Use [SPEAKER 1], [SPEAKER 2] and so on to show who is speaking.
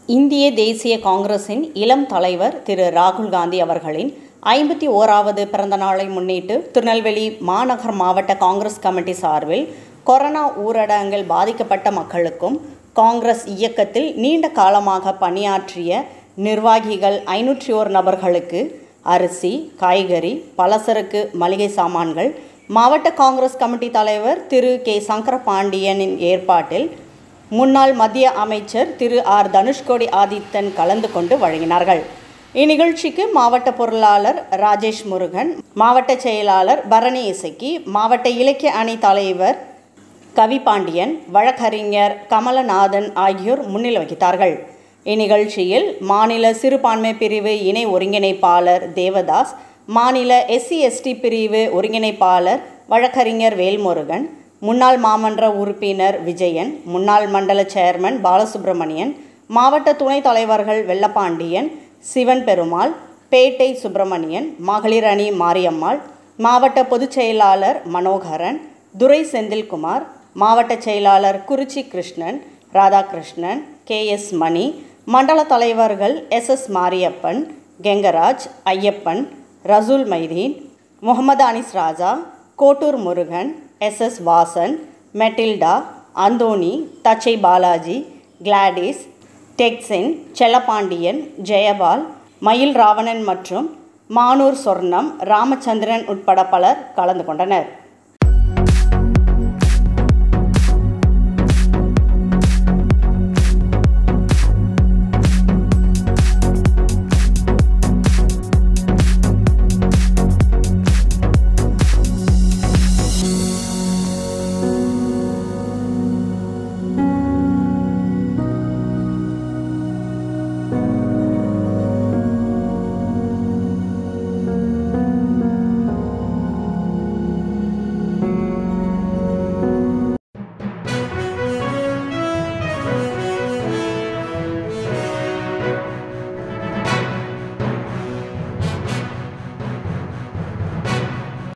[SPEAKER 1] இந்திய தேசிய காங்கிரசின் இளம் தலைவர் திரு ராகுல் காந்தி அவர்களின் ஐம்பத்தி ஓராவது பிறந்த நாளை முன்னிட்டு திருநெல்வேலி மாநகர் மாவட்ட காங்கிரஸ் கமிட்டி சார்பில் கொரோனா ஊரடங்கில் பாதிக்கப்பட்ட மக்களுக்கும் காங்கிரஸ் இயக்கத்தில் நீண்ட காலமாக பணியாற்றிய நிர்வாகிகள் ஐநூற்றி ஓர் நபர்களுக்கு அரிசி காய்கறி பலசரக்கு மளிகை சாமான்கள் மாவட்ட காங்கிரஸ் கமிட்டி தலைவர் திரு கே சங்கரபாண்டியனின் ஏற்பாட்டில் முன்னாள் மத்திய அமைச்சர் திரு ஆர் தனுஷ்கோடி ஆதித்தன் கலந்து கொண்டு வழங்கினார்கள் இந்நிகழ்ச்சிக்கு மாவட்ட பொருளாளர் ராஜேஷ் முருகன் மாவட்ட செயலாளர் பரணி இசக்கி மாவட்ட இலக்கிய அணி தலைவர் கவிபாண்டியன் வழக்கறிஞர் கமலநாதன் ஆகியோர் முன்னிலை வகித்தார்கள் இந்நிகழ்ச்சியில் மாநில சிறுபான்மை பிரிவு இணை ஒருங்கிணைப்பாளர் தேவதாஸ் மாநில எஸ்சி எஸ்டி பிரிவு ஒருங்கிணைப்பாளர் வழக்கறிஞர் வேல்முருகன் முன்னாள் மாமன்ற உறுப்பினர் விஜயன் முன்னாள் மண்டல சேர்மன் பாலசுப்பிரமணியன் மாவட்ட துணைத் தலைவர்கள் வெள்ளப்பாண்டியன் சிவன் பெருமாள் பேட்டை சுப்பிரமணியன் மகளிர் அணி மாரியம்மாள் மாவட்ட பொதுச் செயலாளர் மனோகரன் துரை செந்தில்குமார் மாவட்ட செயலாளர் குறிச்சி கிருஷ்ணன் ராதாகிருஷ்ணன் கே எஸ் மணி மண்டல தலைவர்கள் S S Mariappan Gengaraj Ayyappan Rasool Maideen Mohammed Anis Raja Kottur Murugan S S Vasan Matilda Anthony Thachai Balaji Gladys டெக்ஸின் செல்லப்பாண்டியன் ஜெயபால் மயில் ராவணன் மற்றும் மானூர் சொர்ணம் ராமச்சந்திரன் உட்பட பலர் கலந்து கொண்டனர்